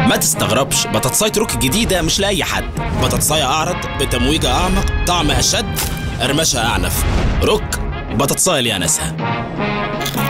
ما تستغربش بطاطساية روك الجديدة مش لأي حد بطاطساية أعرض بتمويجة أعمق طعم أشد قرمشة أعنف روك بطاطساية ليها ناسها